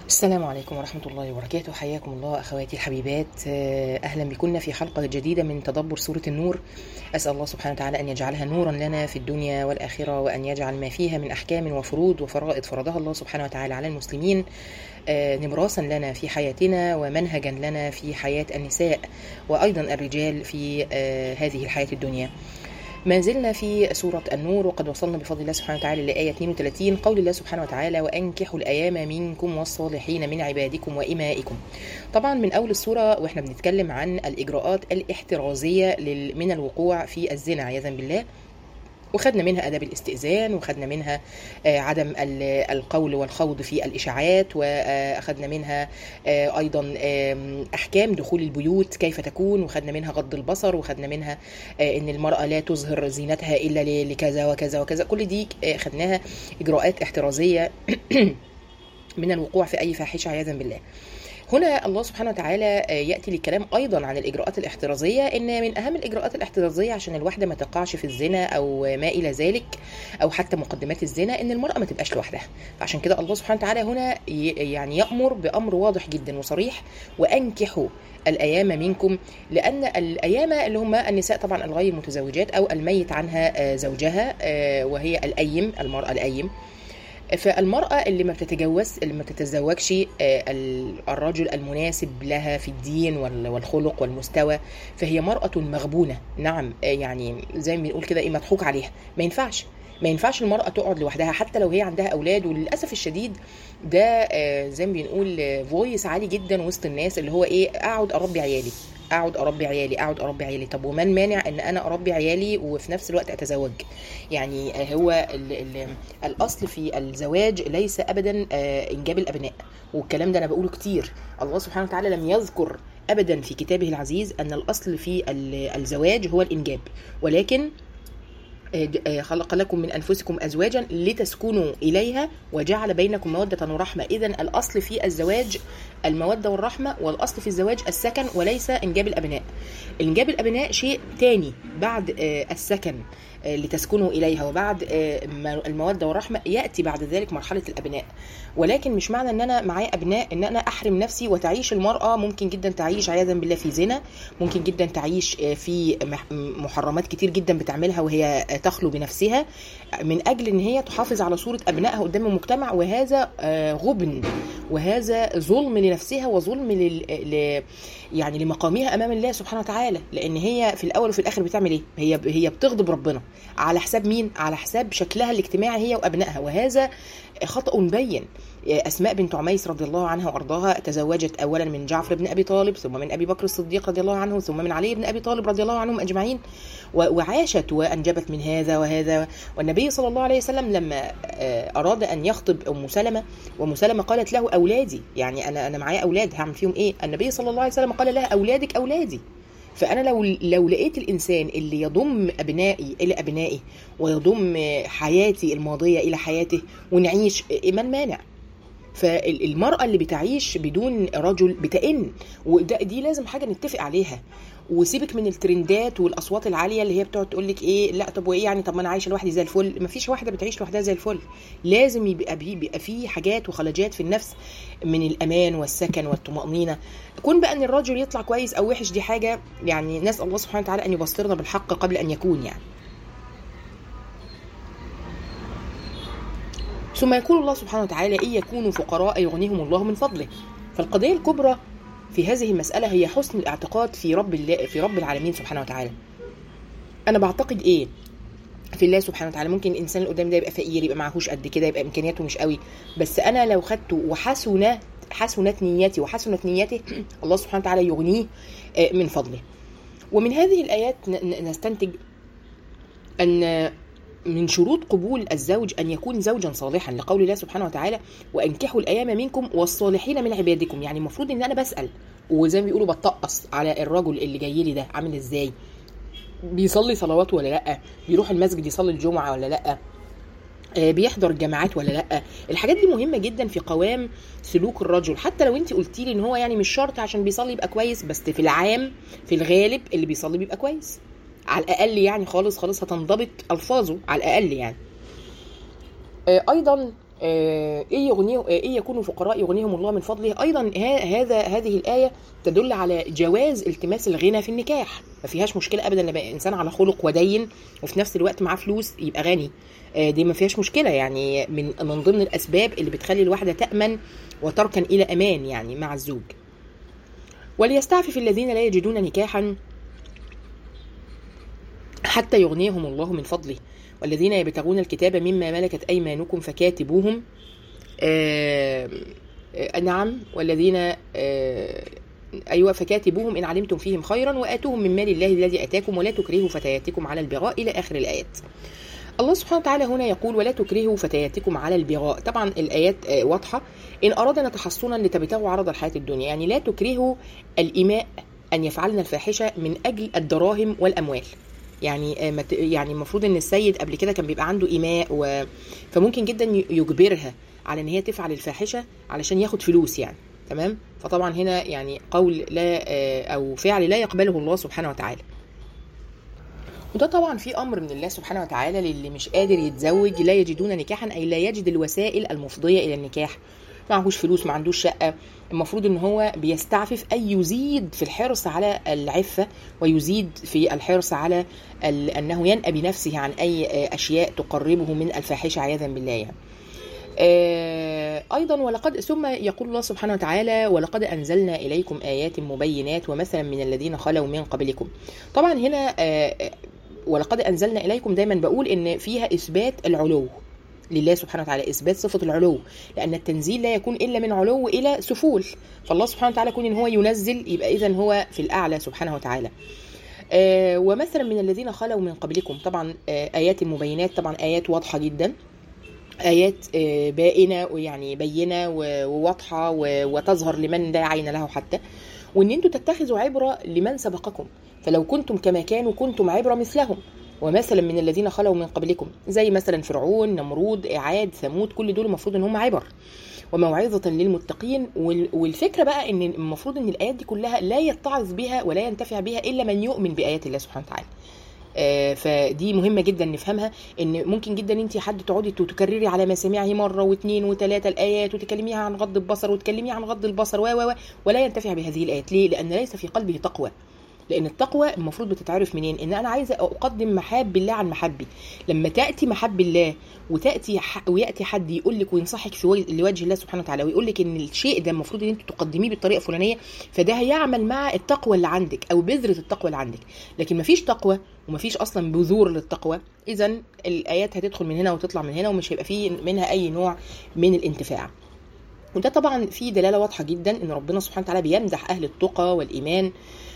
السلام عليكم ورحمة الله وبركاته حياكم الله أخواتي الحبيبات آه، أهلا بكم في حلقة جديدة من تدبر سورة النور أسأل الله سبحانه وتعالى أن يجعلها نورا لنا في الدنيا والآخرة وأن يجعل ما فيها من أحكام وفروض وفرائض فرضها الله سبحانه وتعالى على المسلمين آه، نبراسا لنا في حياتنا ومنهجا لنا في حياة النساء وأيضا الرجال في آه، هذه الحياة الدنيا ما زلنا في سورة النور وقد وصلنا بفضل الله سبحانه وتعالى لآية 32 قول الله سبحانه وتعالى وأنكحوا الأيام منكم والصالحين من عبادكم وإمائكم طبعا من أول السورة وإحنا بنتكلم عن الإجراءات الاحترازية لل- من الوقوع في الزنا عياذا بالله وخدنا منها اداب الاستئذان وخدنا منها آه، عدم ال- القول والخوض في الاشاعات واخدنا منها آه، ايضا آم، احكام دخول البيوت كيف تكون وخدنا منها غض البصر وخدنا منها آه، ان المراه لا تظهر زينتها الا ل- لكذا وكذا وكذا كل دي آه، خدناها اجراءات احترازيه من الوقوع في اي فاحشه عياذا بالله هنا الله سبحانه وتعالى آه، ياتي للكلام ايضا عن الاجراءات الاحترازيه ان من اهم الاجراءات الاحترازيه عشان الواحده ما تقعش في الزنا او ما الى ذلك او حتى مقدمات الزنا ان المراه ما تبقاش لوحدها فعشان كده الله سبحانه وتعالى هنا ي- يعني يامر بامر واضح جدا وصريح وانكحوا الايام منكم لان الايام اللي هم النساء طبعا الغير متزوجات او الميت عنها آه، زوجها آه، وهي الايم المراه الايم فالمرأة اللي ما بتتجوز اللي ما بتتزوجش آه، ال- الرجل المناسب لها في الدين وال- والخلق والمستوى فهي مرأة مغبونة نعم آه، يعني زي ما بنقول كده ايه مضحوك عليها ما ينفعش ما ينفعش المرأة تقعد لوحدها حتى لو هي عندها أولاد وللأسف الشديد ده آه، زي ما بنقول فويس عالي جدا وسط الناس اللي هو ايه أقعد أربي عيالي اقعد اربي عيالي اقعد اربي عيالي طب ومن مانع ان انا اربي عيالي وفي نفس الوقت اتزوج يعني آه، هو ال ال الاصل في الزواج ليس ابدا آه، انجاب الابناء والكلام ده انا بقوله كتير الله سبحانه وتعالى لم يذكر ابدا في كتابه العزيز ان الاصل في ال- الزواج هو الانجاب ولكن آه، آه، خلق لكم من انفسكم ازواجا لتسكنوا اليها وجعل بينكم موده ورحمه اذا الاصل في الزواج الموده والرحمه والاصل في الزواج السكن وليس انجاب الابناء انجاب الابناء شيء تاني بعد آه، السكن آه، لتسكنوا اليها وبعد آه، ما- الموده والرحمه ياتي بعد ذلك مرحله الابناء ولكن مش معنى ان انا معايا ابناء ان انا احرم نفسي وتعيش المراه ممكن جدا تعيش عياذا بالله في زنا ممكن جدا تعيش آه، في مح- محرمات كتير جدا بتعملها وهي آه، تخلو بنفسها من اجل ان هي تحافظ على صوره ابنائها قدام المجتمع وهذا آه، غبن وهذا ظلم لنفسها وظلم لل... ل... يعني لمقامها امام الله سبحانه وتعالى لان هي في الاول وفي الاخر بتعمل ايه هي هي بتغضب ربنا على حساب مين على حساب شكلها الاجتماعي هي وابنائها وهذا خطا بين اسماء بنت عميس رضي الله عنها وارضاها تزوجت اولا من جعفر بن ابي طالب ثم من ابي بكر الصديق رضي الله عنه ثم من علي بن ابي طالب رضي الله عنهم اجمعين و- وعاشت وانجبت من هذا وهذا والنبي صلى الله عليه وسلم لما آه، اراد ان يخطب ام سلمه وام سلمه قالت له اولادي يعني انا انا معايا اولاد هعمل فيهم ايه النبي صلى الله عليه وسلم قال لها اولادك اولادي فانا لو لو لقيت الانسان اللي يضم ابنائي الى ابنائي ويضم حياتي الماضيه الى حياته ونعيش ما المانع فالمرأة اللي بتعيش بدون رجل بتئن وده دي لازم حاجة نتفق عليها وسيبك من الترندات والاصوات العاليه اللي هي بتقعد تقول لك ايه لا طب وايه يعني طب ما انا عايشه لوحدي زي الفل مفيش واحده بتعيش لوحدها زي الفل لازم يبقى بي- بيبقى في حاجات وخلاجات في النفس من الامان والسكن والطمانينه كون بقى ان الرجل يطلع كويس او وحش دي حاجه يعني نسال الله سبحانه وتعالى ان يبصرنا بالحق قبل ان يكون يعني ثم يقول الله سبحانه وتعالى إن يكونوا فقراء يغنيهم الله من فضله فالقضية الكبرى في هذه المسألة هي حسن الاعتقاد في رب الله في رب العالمين سبحانه وتعالى أنا بعتقد إيه في الله سبحانه وتعالى ممكن الإنسان اللي قدامي ده يبقى فقير يبقى معهوش قد كده يبقى إمكانياته مش قوي بس أنا لو خدته وحسنت حسنت نيتي وحسنت نيته الله سبحانه وتعالى يغنيه آه، من فضله ومن هذه الآيات ن- ن- نستنتج أن من شروط قبول الزوج أن يكون زوجا صالحا لقول الله سبحانه وتعالى وأنكحوا الأيام منكم والصالحين من عبادكم يعني المفروض إن أنا بسأل وزي ما بيقولوا بتطقص على الرجل اللي جاي لي ده عامل إزاي بيصلي صلوات ولا لأ بيروح المسجد يصلي الجمعة ولا لأ آه، بيحضر الجامعات ولا لا الحاجات دي مهمه جدا في قوام سلوك الرجل حتى لو انت قلتي لي ان هو يعني مش شرط عشان بيصلي يبقى كويس بس في العام في الغالب اللي بيصلي بيبقى كويس على الاقل يعني خالص خالص هتنضبط الفاظه على الاقل يعني آه، ايضا آه، إيه يغنيه إيه يكونوا فقراء يغنيهم الله من فضله أيضا ه- هذا هذه الآية تدل على جواز التماس الغنى في النكاح ما فيهاش مشكلة أبدا لما يبقى إنسان على خلق ودين وفي نفس الوقت معاه فلوس يبقى غني آه، دي ما فيهاش مشكلة يعني من من ضمن الأسباب اللي بتخلي الواحدة تأمن وتركن إلى أمان يعني مع الزوج وليستعفف الذين لا يجدون نكاحا حتى يغنيهم الله من فضله والذين يبتغون الكتاب مما ملكت أيمانكم فكاتبوهم آه آه نعم والذين آه أيوة فكاتبوهم إن علمتم فيهم خيرا وآتوهم من مال الله الذي آتاكم ولا تكرهوا فتياتكم على البغاء إلى آخر الآيات الله سبحانه وتعالى هنا يقول ولا تكرهوا فتياتكم على البغاء طبعا الآيات آه، واضحة إن أرادنا تحصنا لتبتغوا عرض الحياة الدنيا يعني لا تكرهوا الإماء أن يفعلن الفاحشة من أجل الدراهم والأموال يعني آه، ما ت- يعني المفروض ان السيد قبل كده كان بيبقى عنده ايماء و... فممكن جدا ي- يجبرها على ان هي تفعل الفاحشه علشان ياخد فلوس يعني تمام فطبعا هنا يعني قول لا آه، او فعل لا يقبله الله سبحانه وتعالى وده طبعا في امر من الله سبحانه وتعالى للي مش قادر يتزوج لا يجدون نكاحا اي لا يجد الوسائل المفضيه الى النكاح معهوش فلوس ما عندوش شقه المفروض ان هو بيستعفف اي يزيد في الحرص على العفه ويزيد في الحرص على ال- انه ينأى بنفسه عن اي آه، اشياء تقربه من الفاحشه عياذا بالله يعني. آه، ايضا ولقد ثم يقول الله سبحانه وتعالى ولقد انزلنا اليكم ايات مبينات ومثلا من الذين خلوا من قبلكم طبعا هنا آه، ولقد انزلنا اليكم دايما بقول ان فيها اثبات العلو لله سبحانه وتعالى اثبات صفه العلو لان التنزيل لا يكون الا من علو الى سفول فالله سبحانه وتعالى يكون ان هو ينزل يبقى اذا هو في الاعلى سبحانه وتعالى آه، ومثلا من الذين خلوا من قبلكم طبعا آه، ايات المبينات طبعا ايات واضحه جدا ايات آه، بائنه ويعني بينه و- وواضحه و- وتظهر لمن لا عين له حتى وان انتم تتخذوا عبره لمن سبقكم فلو كنتم كما كانوا كنتم عبره مثلهم ومثلا من الذين خلوا من قبلكم زي مثلا فرعون نمرود عاد ثمود كل دول المفروض ان هم عبر وموعظة للمتقين وال- والفكرة بقى ان المفروض ان الايات دي كلها لا يتعظ بها ولا ينتفع بها الا من يؤمن بايات الله سبحانه وتعالى آه، فدي مهمة جدا نفهمها ان ممكن جدا انت حد تقعدي تكرري على مسامعه مرة واثنين وثلاثة الايات وتكلميها عن غض البصر وتكلميها عن غض البصر و و و ولا ينتفع بهذه الايات ليه؟ لان ليس في قلبه تقوى لان التقوى المفروض بتتعرف منين ان انا عايزه اقدم محاب الله عن محبي لما تاتي محب الله وتاتي ح... وياتي حد يقول لك وينصحك في وجه... لوجه الله سبحانه وتعالى ويقول لك ان الشيء ده المفروض ان انت تقدميه بالطريقه الفلانيه فده هيعمل مع التقوى اللي عندك او بذره التقوى اللي عندك لكن مفيش تقوى ومفيش اصلا بذور للتقوى اذا الايات هتدخل من هنا وتطلع من هنا ومش هيبقى فيه منها اي نوع من الانتفاع وده طبعا في دلاله واضحه جدا ان ربنا سبحانه وتعالى بيمدح اهل التقى والايمان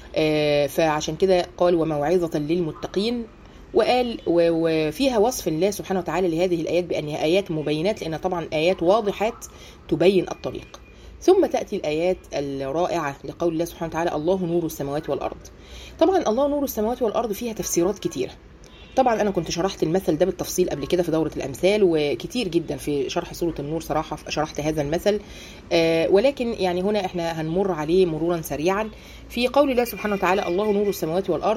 آه، فعشان كده قال وموعظه للمتقين وقال و- وفيها وصف الله سبحانه وتعالى لهذه الايات بانها ايات مبينات لان طبعا ايات واضحات تبين الطريق ثم تاتي الايات الرائعه لقول الله سبحانه وتعالى الله نور السماوات والارض طبعا الله نور السماوات والارض فيها تفسيرات كتيره طبعا انا كنت شرحت المثل ده بالتفصيل قبل كده في دوره الامثال وكتير جدا في شرح سوره النور صراحه شرحت هذا المثل آه، ولكن يعني هنا احنا هنمر عليه مرورا سريعا في قول الله سبحانه وتعالى الله نور السماوات والارض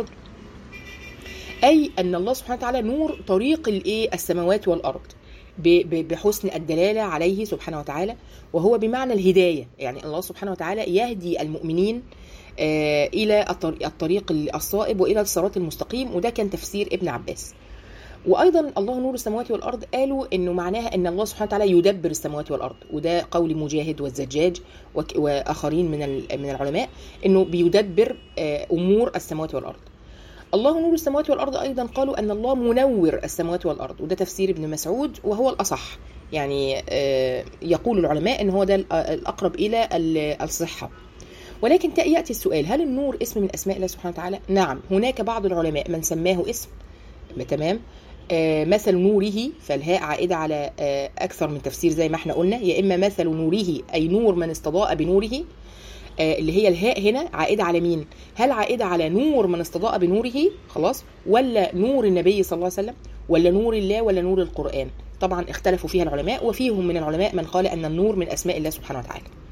اي ان الله سبحانه وتعالى نور طريق الايه السماوات والارض ب- ب- بحسن الدلاله عليه سبحانه وتعالى وهو بمعنى الهدايه يعني الله سبحانه وتعالى يهدي المؤمنين آه، الى الطريق- الطريق الصائب والى الصراط المستقيم وده كان تفسير ابن عباس وايضا الله نور السماوات والارض قالوا انه معناها ان الله سبحانه وتعالى يدبر السماوات والارض وده قول مجاهد والزجاج وك- واخرين من ال- من العلماء انه بيدبر آه، امور السماوات والارض الله نور السماوات والارض ايضا قالوا ان الله منور السماوات والارض وده تفسير ابن مسعود وهو الاصح يعني آه، يقول العلماء ان هو ده ال- الاقرب الى ال- الصحه ولكن تا- ياتي السؤال هل النور اسم من اسماء الله سبحانه وتعالى نعم هناك بعض العلماء من سماه اسم تمام آه، مثل نوره فالهاء عائدة على آه، أكثر من تفسير زي ما احنا قلنا يا إما مثل نوره أي نور من استضاء بنوره آه، اللي هي الهاء هنا عائدة على مين؟ هل عائدة على نور من استضاء بنوره خلاص ولا نور النبي صلى الله عليه وسلم ولا نور الله ولا نور القرآن؟ طبعا اختلفوا فيها العلماء وفيهم من العلماء من قال أن النور من أسماء الله سبحانه وتعالى.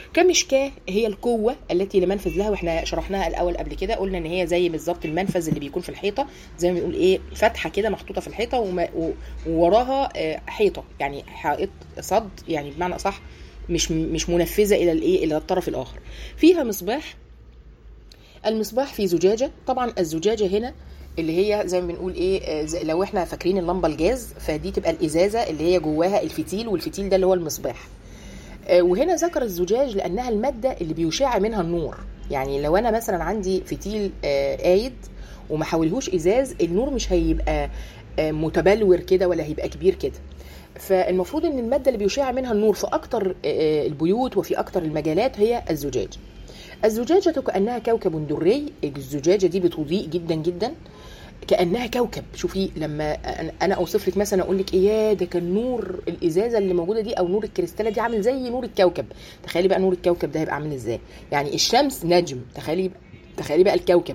كمشكاه هي القوه التي لا منفذ لها واحنا شرحناها الاول قبل كده قلنا ان هي زي بالظبط المنفذ اللي بيكون في الحيطه زي ما بنقول ايه فتحه كده محطوطه في الحيطه وما- و- ووراها آه، حيطه يعني حائط صد يعني بمعنى اصح مش مش منفذه الى الايه الى الطرف الاخر فيها مصباح المصباح في زجاجه طبعا الزجاجه هنا اللي هي زي ما بنقول ايه آه، زي- لو احنا فاكرين اللمبه الجاز فدي تبقى الازازه اللي هي جواها الفتيل والفتيل ده اللي هو المصباح آه، وهنا ذكر الزجاج لانها الماده اللي بيشع منها النور يعني لو انا مثلا عندي فتيل آه، قايد وما حولهوش ازاز النور مش هيبقى آه، متبلور كده ولا هيبقى كبير كده فالمفروض ان الماده اللي بيشع منها النور في اكتر آه، البيوت وفي اكتر المجالات هي الزجاج الزجاجة كأنها كوكب دري الزجاجة دي بتضيء جدا جدا كأنها كوكب شوفي لما أنا- أنا أوصف لك مثلا أقول لك إيه يا ده كان نور الإزازة اللي موجودة دي أو نور الكريستالة دي عامل زي نور الكوكب تخيلي بقى نور الكوكب ده هيبقى عامل إزاي يعني الشمس نجم تخيلي تخيلي بقى الكوكب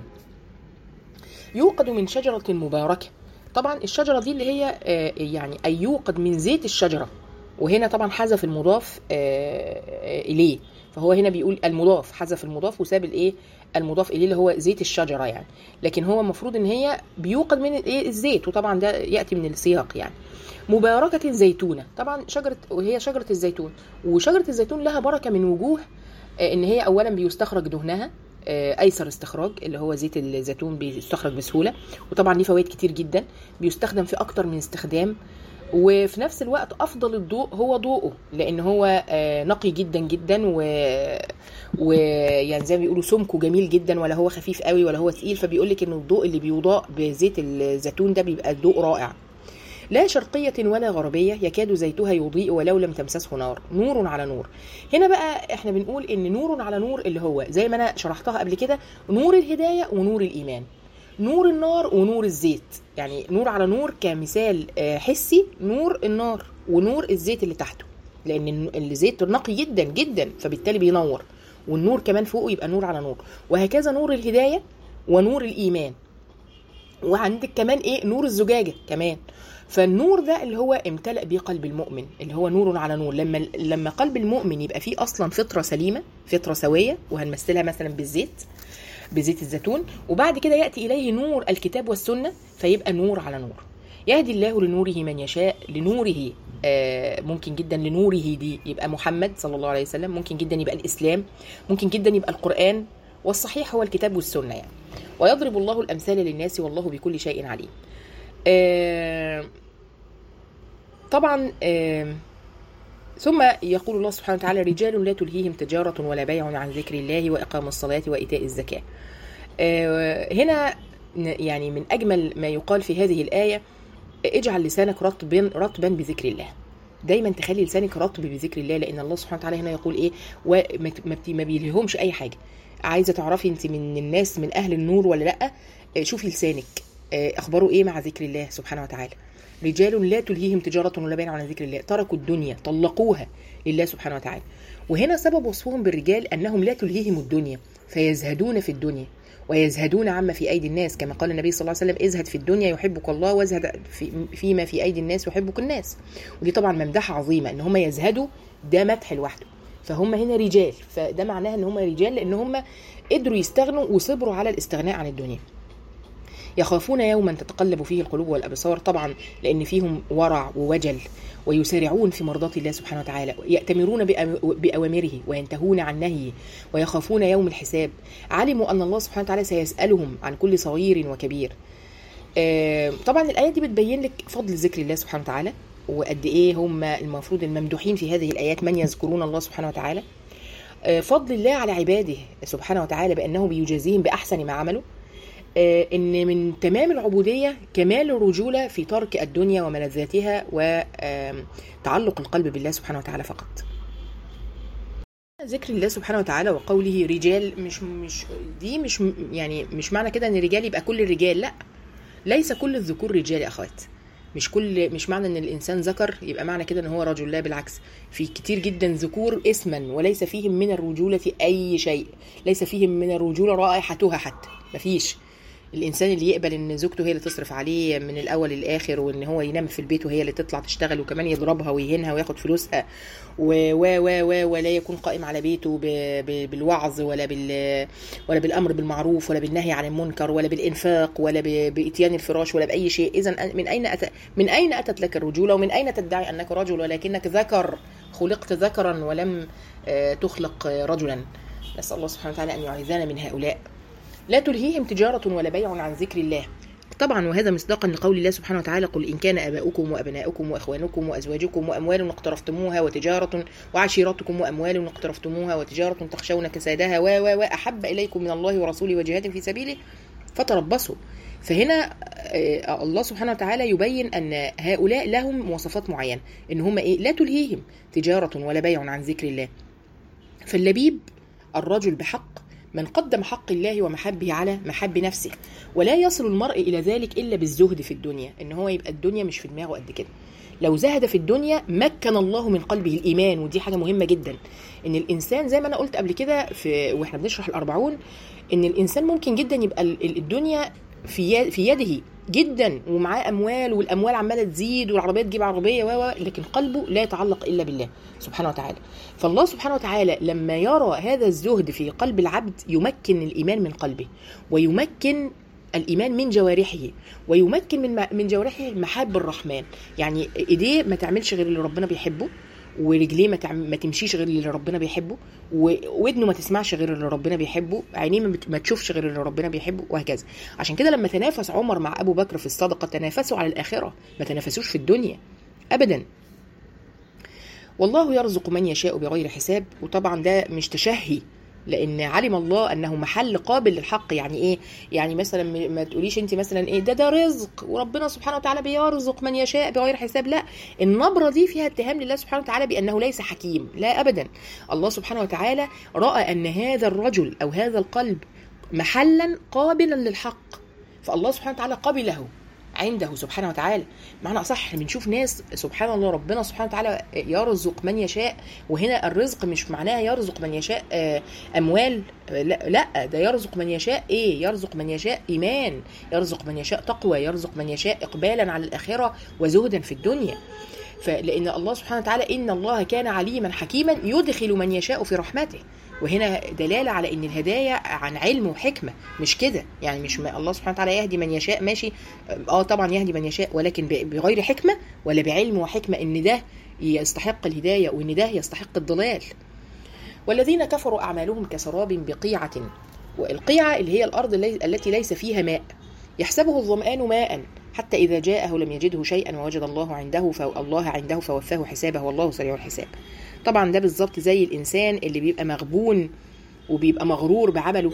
يوقد من شجرة مباركة طبعا الشجرة دي اللي هي آه، يعني أي يوقد من زيت الشجرة وهنا طبعا حذف المضاف آه، آه، إليه فهو هنا بيقول المضاف حذف المضاف وساب الايه المضاف اليه اللي هو زيت الشجره يعني لكن هو المفروض ان هي بيوقد من الايه الزيت وطبعا ده ياتي من السياق يعني مباركة زيتونة طبعا شجرة وهي شجرة الزيتون وشجرة الزيتون لها بركة من وجوه آه، ان هي اولا بيستخرج دهنها آه، ايسر استخراج اللي هو زيت الزيتون بيستخرج بسهوله وطبعا ليه فوائد كتير جدا بيستخدم في اكتر من استخدام وفي نفس الوقت افضل الضوء هو ضوءه لان هو آه، نقي جدا جدا و ويعني زي ما بيقولوا سمكه جميل جدا ولا هو خفيف قوي ولا هو تقيل فبيقول لك ان الضوء اللي بيضاء بزيت الزيتون ده بيبقى الضوء رائع لا شرقية ولا غربية يكاد زيتها يضيء ولو لم تمسسه نار نور على نور هنا بقى احنا بنقول ان نور على نور اللي هو زي ما انا شرحتها قبل كده نور الهداية ونور الإيمان نور النار ونور الزيت يعني نور على نور كمثال آه، حسي نور النار ونور الزيت اللي تحته لان الن- الزيت نقي جدا جدا فبالتالي بينور والنور كمان فوقه يبقى نور على نور وهكذا نور الهدايه ونور الايمان وعندك كمان ايه نور الزجاجه كمان فالنور ده اللي هو امتلأ بيه قلب المؤمن اللي هو نور على نور لما لما قلب المؤمن يبقى فيه اصلا فطره سليمه فطره سويه وهنمثلها مثلا بالزيت بزيت الزيتون وبعد كده ياتي اليه نور الكتاب والسنه فيبقى نور على نور يهدي الله لنوره من يشاء لنوره آه، ممكن جدا لنوره دي يبقى محمد صلى الله عليه وسلم ممكن جدا يبقى الاسلام ممكن جدا يبقى القران والصحيح هو الكتاب والسنه يعني ويضرب الله الامثال للناس والله بكل شيء عليم آه، طبعا آه، ثم يقول الله سبحانه وتعالى رجال لا تلهيهم تجارة ولا بيع عن ذكر الله وإقام الصلاة وإيتاء الزكاة آه، هنا ن- يعني من أجمل ما يقال في هذه الآية اجعل لسانك رطبا رطبا بذكر الله دايما تخلي لسانك رطب بذكر الله لان الله سبحانه وتعالى هنا يقول ايه وما ت- ما بت- ما بيلهمش اي حاجه عايزه تعرفي انت من الناس من اهل النور ولا لا آه، شوفي لسانك آه، اخباره ايه مع ذكر الله سبحانه وتعالى رجال لا تلهيهم تجارة ولا بيع عن ذكر الله تركوا الدنيا طلقوها لله سبحانه وتعالى وهنا سبب وصفهم بالرجال أنهم لا تلهيهم الدنيا فيزهدون في الدنيا ويزهدون عما في أيدي الناس كما قال النبي صلى الله عليه وسلم ازهد في الدنيا يحبك الله وازهد في فيما في أيدي الناس يحبك الناس ودي طبعا ممدحة عظيمة أن هم يزهدوا ده مدح لوحده فهم هنا رجال فده معناها ان هم رجال لان هم قدروا يستغنوا وصبروا على الاستغناء عن الدنيا يخافون يوما تتقلب فيه القلوب والابصار طبعا لان فيهم ورع ووجل ويسارعون في مرضات الله سبحانه وتعالى يأتمرون بأم- بأوامره وينتهون عن نهيه ويخافون يوم الحساب علموا أن الله سبحانه وتعالى سيسألهم عن كل صغير وكبير آه، طبعا الآيات دي بتبين لك فضل ذكر الله سبحانه وتعالى وقد إيه هم المفروض الممدوحين في هذه الآيات من يذكرون الله سبحانه وتعالى آه، فضل الله على عباده سبحانه وتعالى بأنه بيجازيهم بأحسن ما عملوا آه، ان من تمام العبوديه كمال الرجوله في ترك الدنيا وملذاتها وتعلق القلب بالله سبحانه وتعالى فقط. ذكر الله سبحانه وتعالى وقوله رجال مش مش دي مش يعني مش معنى كده ان الرجال يبقى كل الرجال لا ليس كل الذكور رجال يا اخوات مش كل مش معنى ان الانسان ذكر يبقى معنى كده ان هو رجل لا بالعكس في كتير جدا ذكور اسما وليس فيهم من الرجوله اي شيء ليس فيهم من الرجوله رائحتها حتى مفيش الانسان اللي يقبل ان زوجته هي اللي تصرف عليه من الاول للاخر وان هو ينام في البيت وهي اللي تطلع تشتغل وكمان يضربها ويهينها وياخد فلوسها و و و و ولا يكون قائم على بيته ب ب بالوعظ ولا بال ولا بالامر بالمعروف ولا بالنهي عن المنكر ولا بالانفاق ولا ب- باتيان الفراش ولا باي شيء اذا من اين أت... من اين اتت لك الرجوله ومن اين تدعي انك رجل ولكنك ذكر خلقت ذكرا ولم آه، تخلق آه، رجلا نسال الله سبحانه وتعالى ان يعيذنا من هؤلاء لا تلهيهم تجارة ولا بيع عن ذكر الله طبعا وهذا مصداقا لقول الله سبحانه وتعالى قل إن كان آباؤكم وأبناؤكم وإخوانكم وأزواجكم وأموال اقترفتموها وتجارة وعشيرتكم وأموال اقترفتموها وتجارة تخشون كسادها و و وأحب إليكم من الله ورسوله وجهاد في سبيله فتربصوا فهنا آه، الله سبحانه وتعالى يبين ان هؤلاء لهم مواصفات معينه ان هم ايه لا تلهيهم تجاره ولا بيع عن ذكر الله فاللبيب الرجل بحق من قدم حق الله ومحبه على محب نفسه ولا يصل المرء الى ذلك الا بالزهد في الدنيا ان هو يبقى الدنيا مش في دماغه قد كده لو زهد في الدنيا مكن الله من قلبه الايمان ودي حاجه مهمه جدا ان الانسان زي ما انا قلت قبل كده في واحنا بنشرح الاربعون ان الانسان ممكن جدا يبقى ال- ال- الدنيا في ي- في يده جدا ومعاه اموال والاموال عماله تزيد والعربيه تجيب عربيه و و لكن قلبه لا يتعلق الا بالله سبحانه وتعالى فالله سبحانه وتعالى لما يرى هذا الزهد في قلب العبد يمكن الايمان من قلبه ويمكن الايمان من جوارحه ويمكن من من جوارحه محاب الرحمن يعني ايديه ما تعملش غير اللي ربنا بيحبه ورجليه ما, تعم... ما تمشيش غير اللي ربنا بيحبه وودنه ما تسمعش غير اللي ربنا بيحبه عينيه ما, بت... ما تشوفش غير اللي ربنا بيحبه وهكذا عشان كده لما تنافس عمر مع ابو بكر في الصدقه تنافسوا على الاخره ما تنافسوش في الدنيا ابدا والله يرزق من يشاء بغير حساب وطبعا ده مش تشهي لان علم الله انه محل قابل للحق يعني ايه يعني مثلا م- ما تقوليش انت مثلا ايه ده ده رزق وربنا سبحانه وتعالى بيرزق من يشاء بغير حساب لا النبره دي فيها اتهام لله سبحانه وتعالى بانه ليس حكيم لا ابدا الله سبحانه وتعالى راى ان هذا الرجل او هذا القلب محلا قابلا للحق فالله سبحانه وتعالى قبله عنده سبحانه وتعالى معنى اصح إحنا بنشوف ناس سبحان الله ربنا سبحانه وتعالى يرزق من يشاء وهنا الرزق مش معناها يرزق من يشاء آه، اموال آه، لا لا ده يرزق من يشاء ايه يرزق من يشاء ايمان يرزق من يشاء تقوى يرزق من يشاء اقبالا على الاخره وزهدا في الدنيا فلان الله سبحانه وتعالى ان الله كان عليما حكيما يدخل من يشاء في رحمته وهنا دلاله على ان الهدايه عن علم وحكمه مش كده يعني مش ما الله سبحانه وتعالى يهدي من يشاء ماشي اه طبعا يهدي من يشاء ولكن ب- بغير حكمه ولا بعلم وحكمه ان ده يستحق الهدايه وان ده يستحق الضلال والذين كفروا اعمالهم كسراب بقيعه والقيعه اللي هي الارض اللي- التي ليس فيها ماء يحسبه الظمآن ماء حتى إذا جاءه لم يجده شيئا ووجد الله عنده فالله عنده فوفاه حسابه والله سريع الحساب طبعا ده بالظبط زي الإنسان اللي بيبقى مغبون وبيبقى مغرور بعمله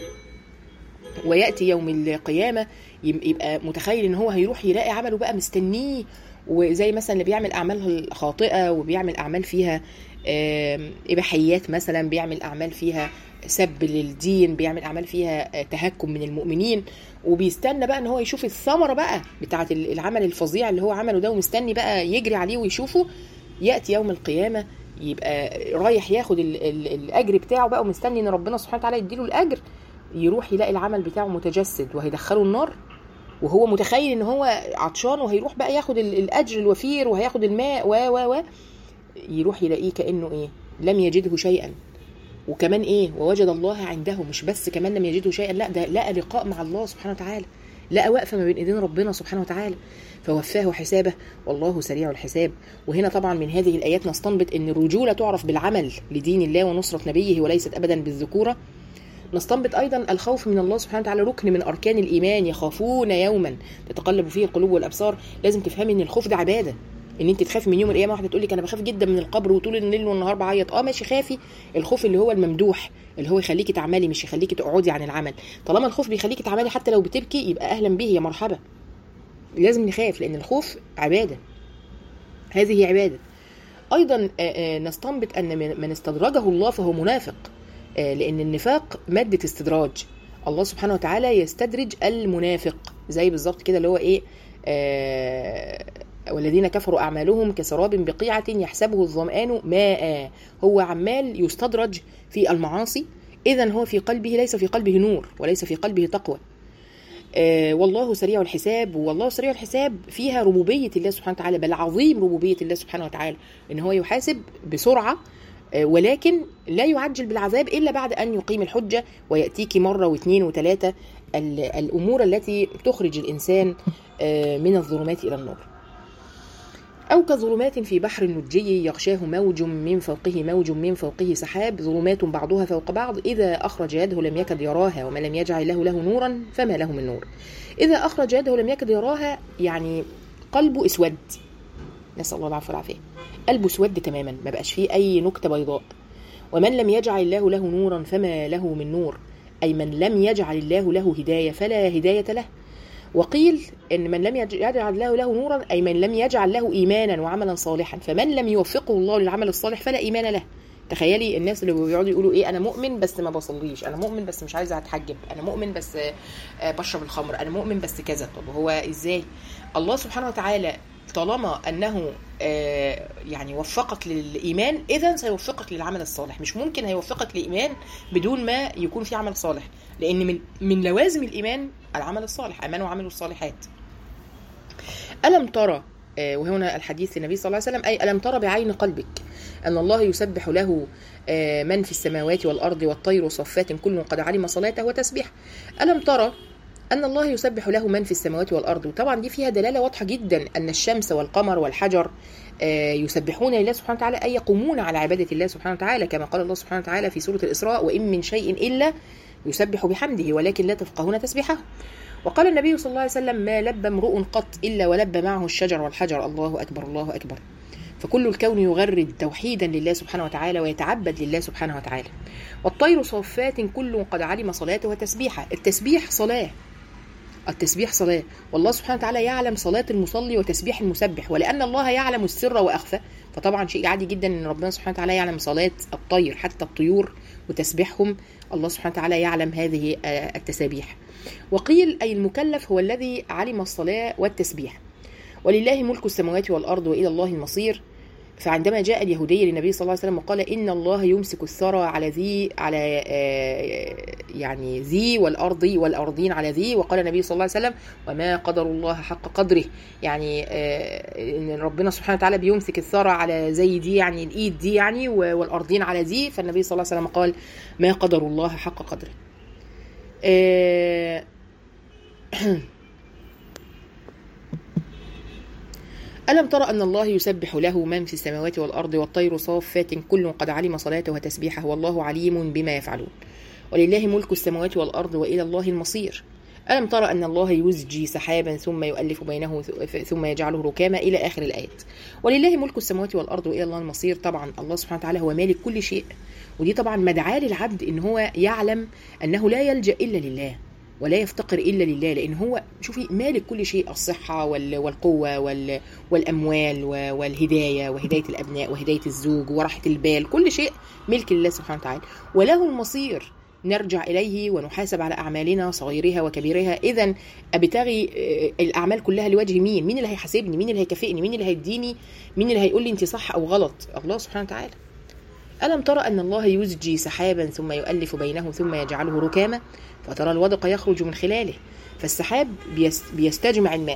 ويأتي يوم القيامة يم- يبقى متخيل ان هو هيروح يلاقي عمله بقى مستنيه وزي مثلا اللي بيعمل اعمال خاطئه وبيعمل اعمال فيها آم، اباحيات مثلا بيعمل اعمال فيها سب للدين بيعمل اعمال فيها آه، تهكم من المؤمنين وبيستنى بقى ان هو يشوف الثمره بقى بتاعه العمل الفظيع اللي هو عمله ده ومستني بقى يجري عليه ويشوفه ياتي يوم القيامه يبقى رايح ياخد ال ال الاجر بتاعه بقى ومستني ان ربنا سبحانه وتعالى يديله الاجر يروح يلاقي العمل بتاعه متجسد وهيدخله النار وهو متخيل ان هو عطشان وهيروح بقى ياخد ال- الاجر الوفير وهياخد الماء و و و يروح يلاقيه كانه ايه لم يجده شيئا وكمان ايه ووجد الله عنده مش بس كمان لم يجده شيئا لا ده لقى لقاء مع الله سبحانه وتعالى لقى واقفه ما بين ايدين ربنا سبحانه وتعالى فوفاه حسابه والله سريع الحساب وهنا طبعا من هذه الايات نستنبط ان الرجوله تعرف بالعمل لدين الله ونصره نبيه وليست ابدا بالذكوره نستنبط ايضا الخوف من الله سبحانه وتعالى ركن من اركان الايمان يخافون يوما تتقلب فيه القلوب والابصار لازم تفهمي ان الخوف ده عباده ان انت تخافي من يوم القيامه واحده تقول لك انا بخاف جدا من القبر وطول الليل والنهار بعيط اه ماشي خافي الخوف اللي هو الممدوح اللي هو يخليكي تعملي مش يخليكي تقعدي عن العمل طالما الخوف بيخليكي تعملي حتى لو بتبكي يبقى اهلا به يا مرحبا لازم نخاف لان الخوف عباده هذه عباده ايضا آه، آه، نستنبط ان من من استدرجه الله فهو منافق آه، لان النفاق ماده استدراج الله سبحانه وتعالى يستدرج المنافق زي بالظبط كده اللي هو ايه آه والذين كفروا اعمالهم كسراب بقيعه يحسبه الظمآن ماء هو عمال يستدرج في المعاصي اذا هو في قلبه ليس في قلبه نور وليس في قلبه تقوى آه والله سريع الحساب والله سريع الحساب فيها ربوبية الله سبحانه وتعالى بل عظيم ربوبية الله سبحانه وتعالى إن هو يحاسب بسرعة آه ولكن لا يعجل بالعذاب إلا بعد أن يقيم الحجة ويأتيك مرة واثنين وثلاثة ال- الأمور التي تخرج الإنسان آه من الظلمات إلى النور أو كظلمات في بحر لجي يغشاه موج من فوقه موج من فوقه سحاب ظلمات بعضها فوق بعض إذا أخرج يده لم يكد يراها ومن لم يجعل له له نورا فما له من نور إذا أخرج يده لم يكد يراها يعني قلبه اسود نسأل الله العفو والعافية قلبه اسود تماما ما بقاش فيه أي نكتة بيضاء ومن لم يجعل الله له نورا فما له من نور أي من لم يجعل الله له هداية فلا هداية له وقيل ان من لم يج- يجعل الله له نورا اي من لم يجعل له ايمانا وعملا صالحا فمن لم يوفقه الله للعمل الصالح فلا ايمان له تخيلي الناس اللي بيقعدوا يقولوا ايه انا مؤمن بس ما بصليش انا مؤمن بس مش عايزه اتحجب انا مؤمن بس آه، بشرب الخمر انا مؤمن بس كذا طب هو ازاي الله سبحانه وتعالى طالما انه آه، يعني وفقك للايمان اذا سيوفقك للعمل الصالح مش ممكن هيوفقك لايمان بدون ما يكون في عمل صالح لان من من لوازم الايمان العمل الصالح امنوا وعملوا الصالحات الم ترى آه، وهنا الحديث للنبي صلى الله عليه وسلم اي الم ترى بعين قلبك ان الله يسبح له آه، من في السماوات والارض والطير صفات كل قد علم صلاته وتسبيح الم ترى أن الله يسبح له من في السماوات والأرض وطبعا دي فيها دلالة واضحة جدا أن الشمس والقمر والحجر آه، يسبحون لله سبحانه وتعالى أي يقومون على عبادة الله سبحانه وتعالى كما قال الله سبحانه وتعالى في سورة الإسراء وإن من شيء إلا يسبح بحمده ولكن لا تفقهون تسبيحه وقال النبي صلى الله عليه وسلم ما لب امرؤ قط إلا ولب معه الشجر والحجر الله أكبر الله أكبر فكل الكون يغرد توحيدا لله سبحانه وتعالى ويتعبد لله سبحانه وتعالى والطير صفات كل قد علم صلاته وتسبيحه التسبيح صلاة التسبيح صلاة والله سبحانه وتعالى يعلم صلاة المصلي وتسبيح المسبح ولأن الله يعلم السر وأخفى فطبعا شيء عادي جدا أن ربنا سبحانه وتعالى يعلم صلاة الطير حتى الطيور وتسبيحهم الله سبحانه وتعالى يعلم هذه آه، التسابيح وقيل أي المكلف هو الذي علم الصلاة والتسبيح ولله ملك السماوات والأرض وإلى الله المصير فعندما جاء اليهودي للنبي صلى الله عليه وسلم وقال إن الله يمسك الثرى على ذي على آه، يعني ذي والأرض والأرضين على ذي وقال النبي صلى الله عليه وسلم وما قدر الله حق قدره يعني آه، إن ربنا سبحانه وتعالى بيمسك الثرى على زي دي يعني الإيد دي يعني و- والأرضين على ذي فالنبي صلى الله عليه وسلم قال ما قدر الله حق قدره آه، ألم تر أن الله يسبح له من في السماوات والأرض والطير صافات كل قد علم صلاته وتسبيحه والله عليم بما يفعلون ولله ملك السماوات والأرض وإلى الله المصير ألم تر أن الله يزجي سحابا ثم يؤلف بينه ثم يجعله ركاما إلى آخر الآيات ولله ملك السماوات والأرض وإلى الله المصير طبعا الله سبحانه وتعالى هو مالك كل شيء ودي طبعا مدعاة للعبد إن هو يعلم أنه لا يلجأ إلا لله ولا يفتقر الا لله لان هو شوفي مالك كل شيء الصحه وال- والقوه وال- والاموال و- والهدايه وهدايه الابناء وهدايه الزوج وراحه البال كل شيء ملك لله سبحانه وتعالى وله المصير نرجع اليه ونحاسب على اعمالنا صغيرها وكبيرها اذا ابتغي آه، الاعمال كلها لوجه مين مين اللي هيحاسبني مين اللي هيكافئني مين اللي هيديني مين اللي هيقول لي انت صح او غلط الله سبحانه وتعالى ألم ترى أن الله يزجي سحابا ثم يؤلف بينه ثم يجعله ركاما فترى الودق يخرج من خلاله فالسحاب بيس- بيستجمع الماء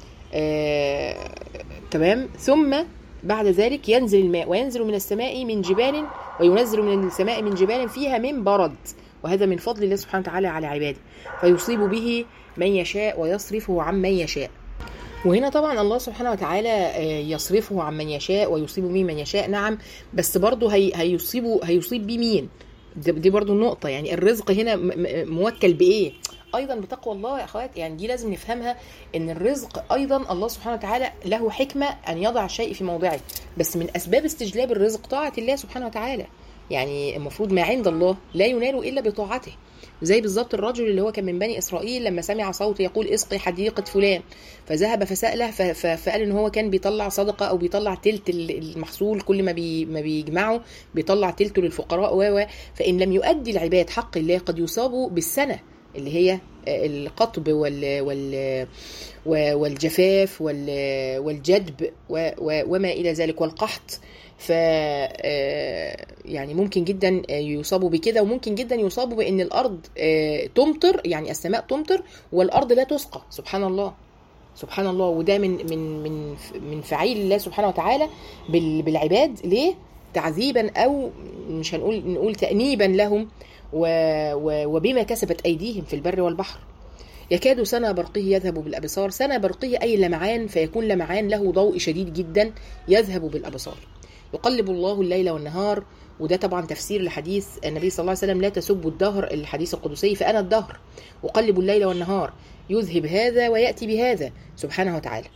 آه، تمام ثم بعد ذلك ينزل الماء وينزل من السماء من جبال وينزل من السماء من جبال فيها من برد وهذا من فضل الله سبحانه وتعالى على عباده فيصيب به من يشاء ويصرفه عن من يشاء وهنا طبعا الله سبحانه وتعالى آه، يصرفه عن من يشاء ويصيب به من يشاء نعم بس برضه هي هيصيبه هيصيب بيه مين دي دي برضه النقطة يعني الرزق هنا م- م- موكل بإيه أيضا بتقوى الله يا أخوات يعني دي لازم نفهمها إن الرزق أيضا الله سبحانه وتعالى له حكمة أن يضع الشيء في موضعه بس من أسباب استجلاب الرزق طاعة الله سبحانه وتعالى يعني المفروض ما عند الله لا ينال إلا بطاعته زي بالظبط الرجل اللي هو كان من بني اسرائيل لما سمع صوت يقول اسقي حديقه فلان فذهب فساله ف- ف- فقال ان هو كان بيطلع صدقه او بيطلع تلت ال- المحصول كل ما بي ما بيجمعه بيطلع تلته للفقراء و و فان لم يؤدي العباد حق الله قد يصابوا بالسنه اللي هي القطب وال وال والجفاف وال والجدب و- و- وما الى ذلك والقحط ف آه، يعني ممكن جدا آه، يصابوا بكده وممكن جدا يصابوا بان الارض آه، تمطر يعني السماء تمطر والارض لا تسقى سبحان الله سبحان الله وده من من من من فعيل الله سبحانه وتعالى بال- بالعباد ليه تعذيبا او مش هنقول نقول تانيبا لهم و- و- وبما كسبت ايديهم في البر والبحر يكاد سنا برقه يذهب بالابصار سنا برقه اي لمعان فيكون لمعان له ضوء شديد جدا يذهب بالابصار يقلب الله الليل والنهار وده طبعا تفسير لحديث النبي صلى الله عليه وسلم لا تسبوا الدهر الحديث القدسي فانا الدهر اقلب الليل والنهار يذهب هذا وياتي بهذا سبحانه وتعالى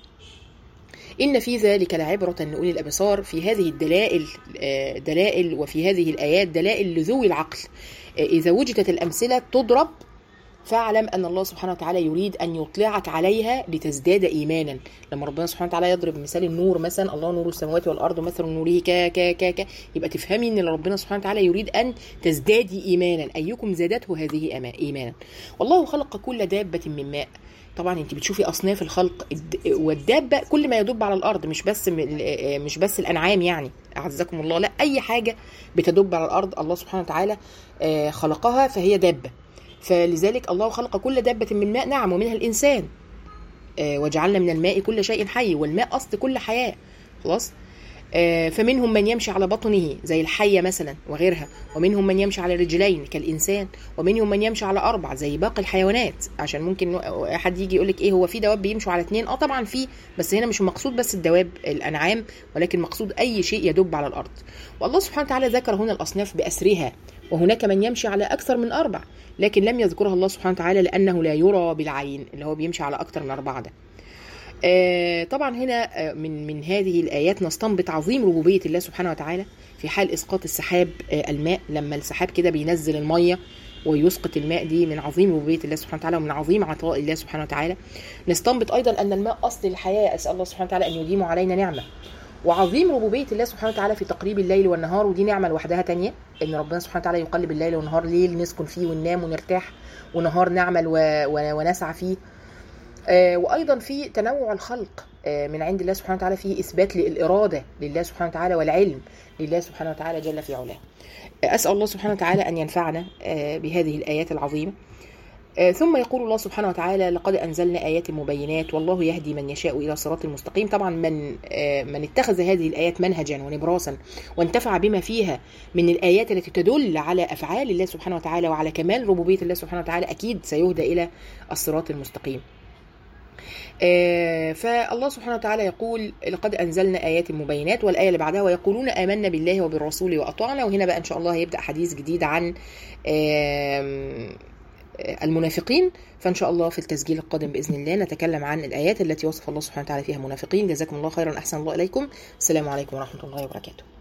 إن في ذلك لعبرة لأولي الأبصار في هذه الدلائل آه، دلائل وفي هذه الآيات دلائل لذوي العقل آه، إذا وجدت الأمثلة تضرب فاعلم أن الله سبحانه وتعالى يريد أن يطلعك عليها لتزداد إيمانا لما ربنا سبحانه وتعالى يضرب مثال النور مثلا الله نور السماوات والأرض مثل نوره كا كا كا كا يبقى تفهمي أن ربنا سبحانه وتعالى يريد أن تزدادي إيمانا أيكم زادته هذه أما- إيمانا والله خلق كل دابة من ماء طبعا انت بتشوفي اصناف الخلق الد- والدابه كل ما يدب على الارض مش بس م- آه، مش بس الانعام يعني اعزكم الله لا اي حاجه بتدب على الارض الله سبحانه وتعالى آه، خلقها فهي دابه فلذلك الله خلق كل دابه من ماء نعم ومنها الانسان آه، وجعلنا من الماء كل شيء حي والماء اصل كل حياه خلاص آه، فمنهم من يمشي على بطنه زي الحية مثلا وغيرها ومنهم من يمشي على رجلين كالإنسان ومنهم من يمشي على أربع زي باقي الحيوانات عشان ممكن حد يجي يقولك إيه هو في دواب بيمشوا على اتنين أه طبعا في بس هنا مش مقصود بس الدواب الأنعام ولكن مقصود أي شيء يدب على الأرض والله سبحانه وتعالى ذكر هنا الأصناف بأسرها وهناك من يمشي على أكثر من أربع لكن لم يذكرها الله سبحانه وتعالى لأنه لا يرى بالعين اللي هو بيمشي على أكثر من أربعة ده آه، طبعا هنا آه، من من هذه الايات نستنبط عظيم ربوبيه الله سبحانه وتعالى في حال اسقاط السحاب آه، الماء لما السحاب كده بينزل الميه ويسقط الماء دي من عظيم ربوبيه الله سبحانه وتعالى ومن عظيم عطاء الله سبحانه وتعالى نستنبط ايضا ان الماء اصل الحياه اسال الله سبحانه وتعالى ان يديم علينا نعمه وعظيم ربوبيه الله سبحانه وتعالى في تقريب الليل والنهار ودي نعمه لوحدها تانية ان ربنا سبحانه وتعالى يقلب الليل والنهار ليل نسكن فيه وننام ونرتاح ونهار نعمل و... و... ونسعى فيه آه، وايضا في تنوع الخلق آه، من عند الله سبحانه وتعالى فيه اثبات للاراده لله سبحانه وتعالى والعلم لله سبحانه وتعالى جل في علاه. آه، اسال الله سبحانه وتعالى ان ينفعنا آه، بهذه الايات العظيمه. آه، ثم يقول الله سبحانه وتعالى لقد انزلنا ايات مبينات والله يهدي من يشاء الى صراط المستقيم طبعا من آه، من اتخذ هذه الايات منهجا ونبراسا وانتفع بما فيها من الايات التي تدل على افعال الله سبحانه وتعالى وعلى كمال ربوبيه الله سبحانه وتعالى اكيد سيهدى الى الصراط المستقيم. آه، فالله سبحانه وتعالى يقول لقد انزلنا ايات مبينات والايه اللي بعدها ويقولون امنا بالله وبالرسول واطعنا وهنا بقى ان شاء الله هيبدا حديث جديد عن آم، آه، المنافقين فان شاء الله في التسجيل القادم باذن الله نتكلم عن الايات التي وصف الله سبحانه وتعالى فيها المنافقين جزاكم الله خيرا احسن الله اليكم السلام عليكم ورحمه الله وبركاته